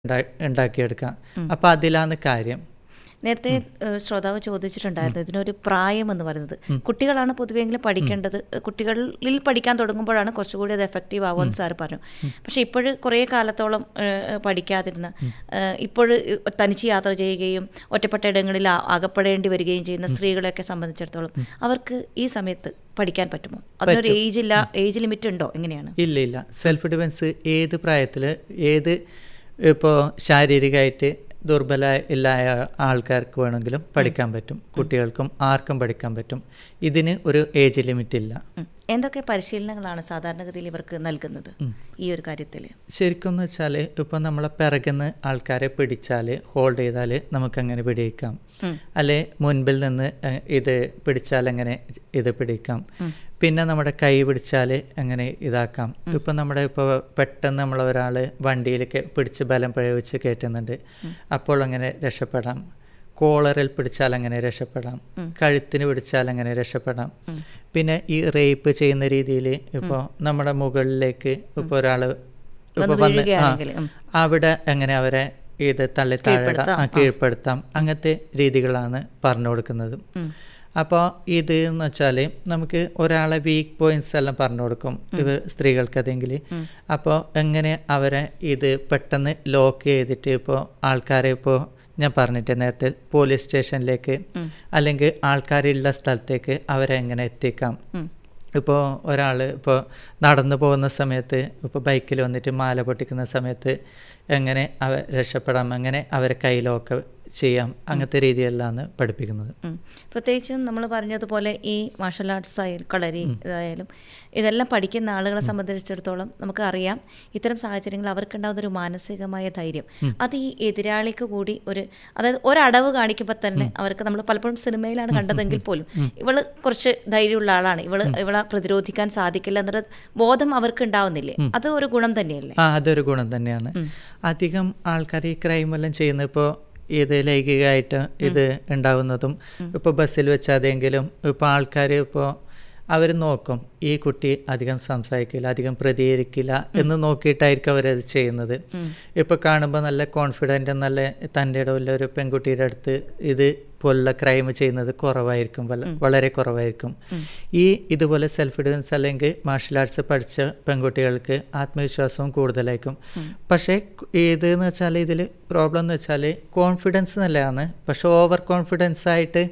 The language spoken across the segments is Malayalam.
ഉണ്ടാ- ഉണ്ടാക്കിയെടുക്കാം അപ്പം അതിലാണ് കാര്യം നേരത്തെ ഏഹ്, ശ്രോതാവ് ചോദിച്ചിട്ടുണ്ടായിരുന്നു ഇതിനൊരു പ്രായം എന്ന് പറയുന്നത് കുട്ടികളാണ് പൊതുവെങ്കിലും പഠിക്കേണ്ടത് ഏഹ്, കുട്ടികളിൽ പഠിക്കാൻ തുടങ്ങുമ്പോഴാണ് കുറച്ചുകൂടി അത് എഫക്റ്റീവ് ആവുമെന്ന് സാർ പറഞ്ഞു പക്ഷേ ഇപ്പോഴ് കുറേ കാലത്തോളം ഏഹ്, പഠിക്കാതിരുന്ന ഇപ്പോഴ് തനിച്ച് യാത്ര ചെയ്യുകയും ഒറ്റപ്പെട്ട ഇടങ്ങളിൽ ആ- അകപ്പെടേണ്ടി വരികയും ചെയ്യുന്ന സ്ത്രീകളെയൊക്കെ സംബന്ധിച്ചിടത്തോളം അവർക്ക് ഈ സമയത്ത് പഠിക്കാൻ പറ്റുമോ അതിനൊരു ഏജ് ഇല്ല ഏജ് ലിമിറ്റ് ഉണ്ടോ എങ്ങനെയാണ് ഇല്ല ഇല്ല സെൽഫ് ഡിഫെൻസ് ഏത് പ്രായത്തിൽ ഏത് ഇപ്പോൾ ശാരീരികമായിട്ട് ദുർബല ഇല്ലായ ആൾക്കാർക്ക് വേണമെങ്കിലും പഠിക്കാൻ പറ്റും കുട്ടികൾക്കും ആർക്കും പഠിക്കാൻ പറ്റും ഇതിന് ഒരു ഏജ് ലിമിറ്റ് ഇല്ല ഉം. എന്തൊക്കെ പരിശീലനങ്ങളാണ് സാധാരണഗതിയിൽ ഇവർക്ക് നൽകുന്നത് ഈ ഒരു കാര്യത്തിൽ ശരിക്കും എന്ന് വെച്ചാൽ ഇപ്പം നമ്മളെ പിറകുന്ന് ആൾക്കാരെ പിടിച്ചാൽ ഹോൾഡ് ചെയ്താൽ നമുക്കങ്ങനെ പിടിക്കാം അല്ലെ മുൻപിൽ നിന്ന് ഏഹ്, ഇത് പിടിച്ചാൽ എങ്ങനെ ഇത് പിടിക്കാം പിന്നെ നമ്മുടെ കൈ പിടിച്ചാൽ എങ്ങനെ ഇതാക്കാം ഇപ്പം നമ്മുടെ ഇപ്പോൾ പെട്ടെന്ന് നമ്മൾ ഒരാൾ വണ്ടിയിലേക്ക് പിടിച്ച് ബലം പ്രയോഗിച്ച് കയറ്റുന്നുണ്ട് അപ്പോൾ അങ്ങനെ രക്ഷപ്പെടാം കോളറിൽ പിടിച്ചാൽ അങ്ങനെ രക്ഷപ്പെടാം കഴുത്തിന് പിടിച്ചാൽ അങ്ങനെ രക്ഷപ്പെടാം പിന്നെ ഈ റേപ്പ് ചെയ്യുന്ന രീതിയിൽ ഇപ്പോൾ നമ്മുടെ മുകളിലേക്ക് ഇപ്പോൾ ഒരാൾ ഇപ്പോൾ വന്ന് ആ വീഴുകയാണെങ്കിൽ, ഉം. അവിടെ എങ്ങനെ അവരെ ഇത് തള്ളി താഴെ ആ, കീഴ്പ്പെടുത്താം അങ്ങനത്തെ രീതികളാണ് പറഞ്ഞു കൊടുക്കുന്നത് അപ്പോൾ ഇത് എന്ന് വെച്ചാൽ നമുക്ക് ഒരാളെ വീക്ക് പോയിന്റ്സ് എല്ലാം പറഞ്ഞു കൊടുക്കും ഇവർ സ്ത്രീകൾക്കതെങ്കിൽ അപ്പോൾ എങ്ങനെ അവരെ ഇത് പെട്ടെന്ന് ലോക്ക് ചെയ്തിട്ട് ഇപ്പോൾ ആൾക്കാരെ ഇപ്പോൾ ഞാൻ പറഞ്ഞിട്ട് നേരത്തെ പോലീസ് സ്റ്റേഷനിലേക്ക് അല്ലെങ്കിൽ ആൾക്കാരുള്ള സ്ഥലത്തേക്ക് അവരെ എങ്ങനെ എത്തിക്കാം ഇപ്പോൾ ഒരാൾ ഇപ്പോൾ നടന്നു പോകുന്ന സമയത്ത് ഇപ്പോൾ ബൈക്കിൽ വന്നിട്ട് മാല പൊട്ടിക്കുന്ന സമയത്ത് എങ്ങനെ അവ രക്ഷപ്പെടാം എങ്ങനെ അവരെ കയ്യിലൊക്കെ ചെയ്യാം അങ്ങനത്തെ രീതിയിലാണ് പഠിപ്പിക്കുന്നത് ഉം. പ്രത്യേകിച്ചും നമ്മൾ പറഞ്ഞതുപോലെ ഈ മാർഷൽ ആർട്സ് ആയാലും കളരി ഇതായാലും ഇതെല്ലാം പഠിക്കുന്ന ആളുകളെ സംബന്ധിച്ചിടത്തോളം നമുക്ക് അറിയാം ഇത്തരം സാഹചര്യങ്ങൾ അവർക്കുണ്ടാകുന്ന ഒരു മാനസികമായ ധൈര്യം അത് ഈ എതിരാളിക്ക് കൂടി ഒരു അതായത് ഒരടവ് കാണിക്കുമ്പോൾ തന്നെ അവർക്ക് നമ്മൾ പലപ്പോഴും സിനിമയിലാണ് കണ്ടതെങ്കിൽ പോലും ഇവള് കുറച്ച് ധൈര്യമുള്ള ആളാണ് ഇവള് ഇവളെ പ്രതിരോധിക്കാൻ സാധിക്കില്ല എന്നൊരു ബോധം അവർക്ക് ഉണ്ടാവുന്നില്ലേ അത് ഒരു ഗുണം തന്നെയല്ലേ ആ അതൊരു ഗുണം തന്നെയാണ് അധികം ആൾക്കാർ ഈ ക്രൈം എല്ലാം ചെയ്യുന്ന ഇപ്പോൾ ഇത് ലൈംഗികമായിട്ട് ഇത് ഉണ്ടാവുന്നതും ഇപ്പോൾ ബസ്സിൽ വെച്ചാതെങ്കിലും ഇപ്പോൾ ആൾക്കാർ ഇപ്പോൾ അവർ നോക്കും ഈ കുട്ടി അധികം സംസാരിക്കില്ല അധികം പ്രതികരിക്കില്ല എന്ന് നോക്കിയിട്ടായിരിക്കും അവരത് ചെയ്യുന്നത് ഇപ്പോൾ കാണുമ്പോൾ നല്ല കോൺഫിഡൻറ്റ് നല്ല തൻ്റെ ഇടമുള്ള ഒരു പെൺകുട്ടിയുടെ അടുത്ത് ഇത് പോലുള്ള ക്രൈം ചെയ്യുന്നത് കുറവായിരിക്കും വല- വളരെ കുറവായിരിക്കും ഈ ഇതുപോലെ സെൽഫ് ഡിഫൻസ് അല്ലെങ്കിൽ മാർഷൽ ആർട്സ് പഠിച്ച പെൺകുട്ടികൾക്ക് ആത്മവിശ്വാസവും കൂടുതലായിരിക്കും പക്ഷേ കു- ഇത് എന്ന് വെച്ചാൽ ഇതിൽ പ്രോബ്ലം എന്ന് വെച്ചാൽ കോൺഫിഡൻസ് നല്ലതാണ് പക്ഷെ ഓവർ കോൺഫിഡൻസ് ആയിട്ട്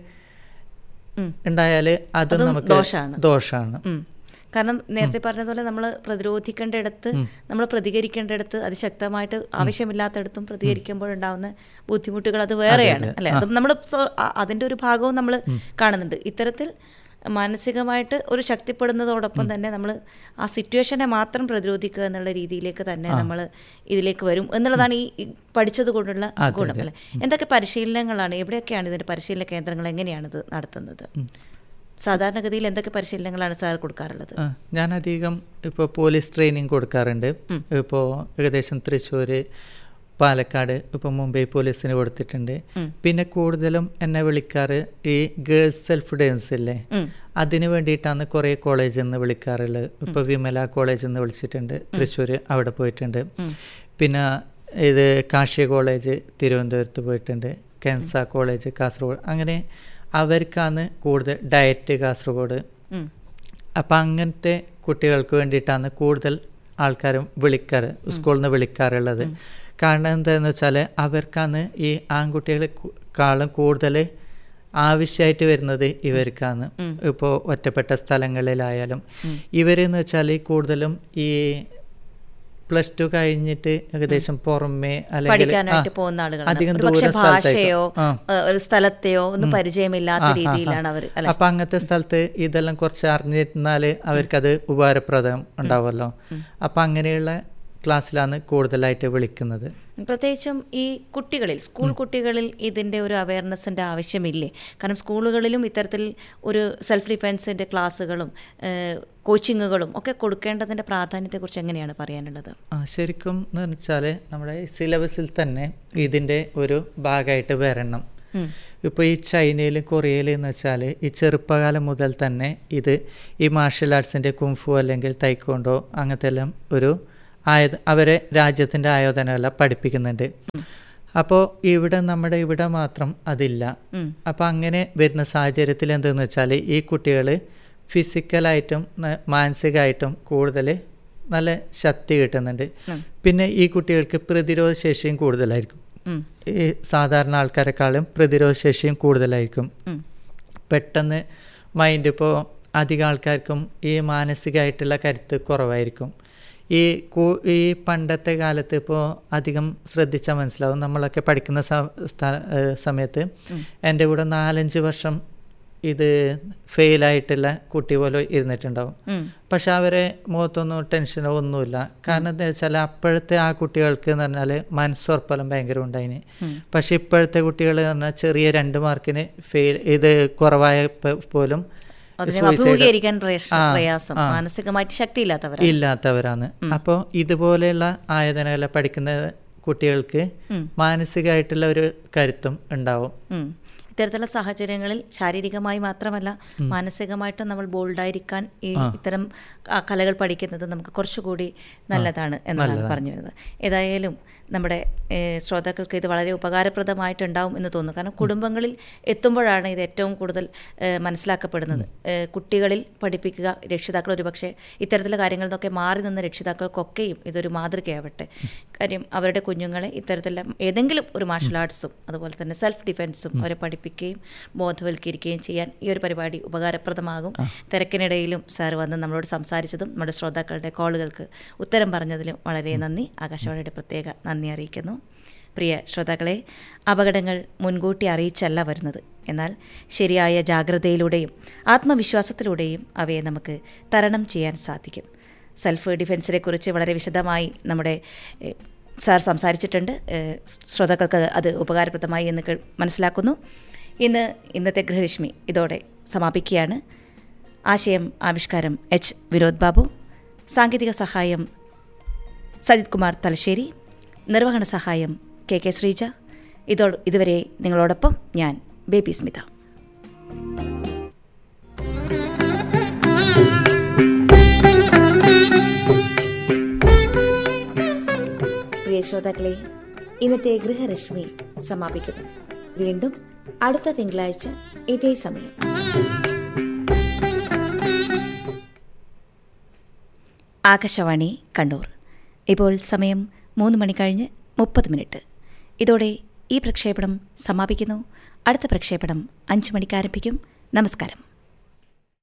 ഉം. ഉണ്ടായാൽ അത് അതും നമുക്ക് ദോഷാണ്. ദോഷമാണ് ഉം. കാരണം നേരത്തെ പറഞ്ഞതുപോലെ നമ്മൾ പ്രതിരോധിക്കേണ്ടിടത്ത് നമ്മൾ പ്രതികരിക്കേണ്ടിടത്ത് അതിശക്തമായിട്ട് ആവശ്യമില്ലാത്തടത്തും പ്രതികരിക്കുമ്പോഴുണ്ടാവുന്ന ബുദ്ധിമുട്ടുകൾ അത് വേറെയാണ് അല്ലെ അതും നമ്മൾ അതിന്റെ ഒരു ഭാഗവും നമ്മൾ കാണുന്നുണ്ട് ഇത്തരത്തിൽ മാനസികമായിട്ട് ഒരു ശക്തിപ്പെടുന്നതോടൊപ്പം തന്നെ നമ്മൾ ആ സിറ്റുവേഷനെ മാത്രം പ്രതിരോധിക്കുക എന്നുള്ള രീതിയിലേക്ക് തന്നെ നമ്മൾ ഇതിലേക്ക് വരും എന്നുള്ളതാണ് ഈ ഈ പഠിച്ചത് കൊണ്ടുള്ള ഗുണം അല്ലെ എന്തൊക്കെ പരിശീലനങ്ങളാണ് എവിടെയൊക്കെയാണ് ഇതിന്റെ പരിശീലന കേന്ദ്രങ്ങൾ എങ്ങനെയാണ് ഇത് നടത്തുന്നത് സാധാരണഗതിയിൽ എന്തൊക്കെ പരിശീലനങ്ങളാണ് സാർ കൊടുക്കാറുള്ളത് ആ, ഞാൻ അധികം ഇപ്പോൾ പോലീസ് ട്രെയിനിങ് കൊടുക്കാറുണ്ട് ഇപ്പോൾ ഏകദേശം തൃശ്ശൂർ പാലക്കാട് ഇപ്പോൾ മുംബൈ പോലീസിന് കൊടുത്തിട്ടുണ്ട് പിന്നെ കൂടുതലും എന്നെ വിളിക്കാറ് ഈ ഗേൾസ് സെൽഫ് ഡിഫൻസ് ഇല്ലേ അതിന് വേണ്ടിയിട്ടാണ് കുറേ കോളേജിൽ നിന്ന് വിളിക്കാറുള്ളത് ഇപ്പോൾ വിമല കോളേജിൽ നിന്ന് വിളിച്ചിട്ടുണ്ട് തൃശ്ശൂർ അവിടെ പോയിട്ടുണ്ട് പിന്നെ ഇത് കാർഷിക കോളേജ് തിരുവനന്തപുരത്ത് പോയിട്ടുണ്ട് കെൻസ കോളേജ് കാസർഗോഡ് അങ്ങനെ അവർക്കാണ് കൂടുതൽ ഡയറ്റ് കാസർഗോഡ് ഉം. അപ്പം അങ്ങനത്തെ കുട്ടികൾക്ക് വേണ്ടിയിട്ടാണ് കൂടുതൽ ആൾക്കാരും വിളിക്കാറ് സ്കൂളിൽ നിന്ന് വിളിക്കാറുള്ളത് കാരണം എന്താണെന്ന് വെച്ചാൽ അവർക്കാണ് ഈ ആൺകുട്ടികളെക്കാളും കൂടുതൽ ആവശ്യമായിട്ട് വരുന്നത് ഇവർക്കാണ് ഇപ്പോൾ ഒറ്റപ്പെട്ട സ്ഥലങ്ങളിലായാലും ഇവരെന്ന് വെച്ചാൽ കൂടുതലും ഈ പ്ലസ് ടു കഴിഞ്ഞിട്ട് ഏകദേശം പുറമേ അല്ലെങ്കിൽ പഠിക്കാനായിട്ട് ആ, പോകുന്ന ആളുകളാണ് അധികം ഒരുപക്ഷെ ദൂര സ്ഥലത്തേക്ക് ഭാഷയോ ആ. ഏഹ്, ഒരു സ്ഥലത്തെയോ ഒന്നും പരിചയമില്ലാത്ത രീതിയിലാണ് അവർ അല്ലെ അപ്പൊ അങ്ങനത്തെ സ്ഥലത്ത് ഇതെല്ലാം കുറച്ച് അറിഞ്ഞിരുന്നാല് അവർക്കത് ഉപകാരപ്രദം ഉണ്ടാവുമല്ലോ അപ്പൊ അങ്ങനെയുള്ള ക്ലാസ്സിലാണ് കൂടുതലായിട്ട് വിളിക്കുന്നത് പ്രത്യേകിച്ചും ഈ കുട്ടികളിൽ സ്കൂൾ കുട്ടികളിൽ ഇതിൻ്റെ ഒരു അവയർനെസ്സിൻ്റെ ആവശ്യമില്ലേ കാരണം സ്കൂളുകളിലും ഇത്തരത്തിൽ ഒരു സെൽഫ് ഡിഫെൻസിൻ്റെ ക്ലാസ്സുകളും ഏഹ്, കോച്ചിങ്ങുകളും ഒക്കെ കൊടുക്കേണ്ടതിൻ്റെ പ്രാധാന്യത്തെക്കുറിച്ച് എങ്ങനെയാണ് പറയാനുള്ളത് ആ ശരിക്കും എന്ന് വെച്ചാൽ നമ്മുടെ സിലബസിൽ തന്നെ ഇതിൻ്റെ ഒരു ഭാഗമായിട്ട് വരണം ഇപ്പോൾ ഈ ചൈനയിലും കൊറിയയിലും എന്ന് വെച്ചാൽ ഈ ചെറുപ്പകാലം മുതൽ തന്നെ ഇത് ഈ മാർഷൽ ആർട്സിൻ്റെ കുംഫു അല്ലെങ്കിൽ തൈക്കോണ്ടോ അങ്ങനത്തെ എല്ലാം ഒരു ആയത് അവരെ രാജ്യത്തിൻ്റെ ആയോധനകല പഠിപ്പിക്കുന്നുണ്ട് അപ്പോൾ ഇവിടെ നമ്മുടെ ഇവിടെ മാത്രം അതില്ല ഉം. അപ്പോൾ അങ്ങനെ വരുന്ന സാഹചര്യത്തിൽ എന്തെന്ന് വെച്ചാൽ ഈ കുട്ടികൾ ഫിസിക്കലായിട്ടും ന- മാനസികമായിട്ടും കൂടുതൽ നല്ല ശക്തി കിട്ടുന്നുണ്ട് ഉം. പിന്നെ ഈ കുട്ടികൾക്ക് പ്രതിരോധ ശേഷിയും കൂടുതലായിരിക്കും ഉം. ഈ സാധാരണ ആൾക്കാരെക്കാളും പ്രതിരോധ ശേഷിയും കൂടുതലായിരിക്കും ഉം. പെട്ടെന്ന് മൈൻഡ് ഇപ്പോൾ അധികം ആൾക്കാർക്കും ഈ മാനസികമായിട്ടുള്ള കരുത്ത് കുറവായിരിക്കും ഈ കൂ- ഈ പണ്ടത്തെ കാലത്ത് ഇപ്പോൾ അധികം ശ്രദ്ധിച്ചാൽ മനസ്സിലാവും നമ്മളൊക്കെ പഠിക്കുന്ന സ- സ്ഥ- ഏഹ് സമയത്ത് എൻ്റെ കൂടെ നാലഞ്ച് വർഷം ഇത് ഫെയിലായിട്ടുള്ള കുട്ടി പോലെ ഇരുന്നിട്ടുണ്ടാവും ഉം. പക്ഷെ അവരെ മുഖത്തൊന്നും ടെൻഷനോ ഒന്നുമില്ല കാരണം എന്താ വെച്ചാൽ അപ്പോഴത്തെ ആ കുട്ടികൾക്ക് എന്ന് പറഞ്ഞാൽ മനസ്സുറപ്പെല്ലാം ഭയങ്കര ഉണ്ടായിന് പക്ഷെ ഇപ്പോഴത്തെ കുട്ടികൾ എന്ന് പറഞ്ഞാൽ ചെറിയ രണ്ട് മാർക്കിന് ഫെയിൽ ഇത് കുറവായ പ- പോലും അതിനെ suicide- അഭിമുഖീകരിക്കാൻ പ്രയാസ- ആ, പ്രയാസം ആ. മാനസികമായിട്ട് ശക്തിയില്ലാത്തവരാണ് ഇല്ലാത്തവരാണ് അപ്പോൾ ഇതുപോലെയുള്ള ആയോധനകല പഠിക്കുന്ന കുട്ടികൾക്ക് ഉം. മാനസികമായിട്ടുള്ള ഒരു കരുത്തും ഉണ്ടാവും ഉം. ഇത്തരത്തിലുള്ള സാഹചര്യങ്ങളിൽ ശാരീരികമായി മാത്രമല്ല മാനസികമായിട്ടും നമ്മൾ ബോൾഡായിരിക്കാൻ ഈ ഇത്തരം ആ, കലകൾ പഠിക്കുന്നത് നമുക്ക് കുറച്ചുകൂടി നല്ലതാണ് എന്നാണ് പറഞ്ഞു വരുന്നത് ഏതായാലും നമ്മുടെ ഏഹ്, ശ്രോതാക്കൾക്ക് ഇത് വളരെ ഉപകാരപ്രദമായിട്ടുണ്ടാവും എന്ന് തോന്നുന്നു കാരണം കുടുംബങ്ങളിൽ എത്തുമ്പോഴാണ് ഇത് ഏറ്റവും കൂടുതൽ ഏഹ്, മനസ്സിലാക്കപ്പെടുന്നത് ഏഹ്, കുട്ടികളിൽ പഠിപ്പിക്കുക രക്ഷിതാക്കൾ ഒരുപക്ഷെ ഇത്തരത്തിലുള്ള കാര്യങ്ങളിൽ നിന്നൊക്കെ മാറി നിന്ന രക്ഷിതാക്കൾക്കൊക്കെയും ഇതൊരു മാതൃകയാവട്ടെ കാര്യം അവരുടെ കുഞ്ഞുങ്ങളെ ഇത്തരത്തിലുള്ള ഏതെങ്കിലും ഒരു മാർഷൽ ആർട്സും അതുപോലെ തന്നെ സെൽഫ് ഡിഫെൻസും അവരെ പഠിപ്പിക്കുകയും ബോധവൽക്കരിക്കുകയും ചെയ്യാൻ ഈ ഒരു പരിപാടി ഉപകാരപ്രദമാകും തിരക്കിനിടയിലും സാർ വന്ന് നമ്മളോട് സംസാരിച്ചതും നമ്മുടെ ശ്രോതാക്കളുടെ കോളുകൾക്ക് ഉത്തരം പറഞ്ഞതിലും വളരെ നന്ദി ആകാശവാണിയുടെ പ്രത്യേക നന്ദി അറിയിക്കുന്നു പ്രിയ ശ്രോതാക്കളെ അപകടങ്ങൾ മുൻകൂട്ടി അറിയിച്ചല്ല വരുന്നത് എന്നാൽ ശരിയായ ജാഗ്രതയിലൂടെയും ആത്മവിശ്വാസത്തിലൂടെയും അവയെ നമുക്ക് തരണം ചെയ്യാൻ സാധിക്കും സെൽഫ് ഡിഫെൻസിനെ കുറിച്ച് വളരെ വിശദമായി നമ്മുടെ ഏഹ്, സാർ സംസാരിച്ചിട്ടുണ്ട് ഏഹ്, ശ്രോതാക്കൾക്ക് അത് ഉപകാരപ്രദമായി എന്ന് കേ- മനസ്സിലാക്കുന്നു ഇന്ന് ഇന്നത്തെ ഗൃഹരശ്മി ഇതോടെ സമാപിക്കുകയാണ് ആശയം ആവിഷ്കാരം എച്ച് വിനോദ് ബാബു സാങ്കേതിക സഹായം സജിത് കുമാർ തലശ്ശേരി നിർവഹണ സഹായം കെ കെ ശ്രീജ ഇതോ ഇതുവരെ നിങ്ങളോടൊപ്പം ഞാൻ ബേബി സ്മിത പ്രിയ ശ്രോതാക്കളെ ഇന്നത്തെ ഗൃഹരശ്മി സമാപിക്കുന്നു വീണ്ടും അടുത്ത തിങ്കളാഴ്ച ഇതേ സമയം ആകാശവാണി കണ്ണൂർ ഇപ്പോൾ സമയം മൂന്ന് മണി കഴിഞ്ഞ് മുപ്പത് മിനിറ്റ് ഇതോടെ ഈ പ്രക്ഷേപണം സമാപിക്കുന്നു അടുത്ത പ്രക്ഷേപണം അഞ്ച് മണിക്ക് ആരംഭിക്കും നമസ്കാരം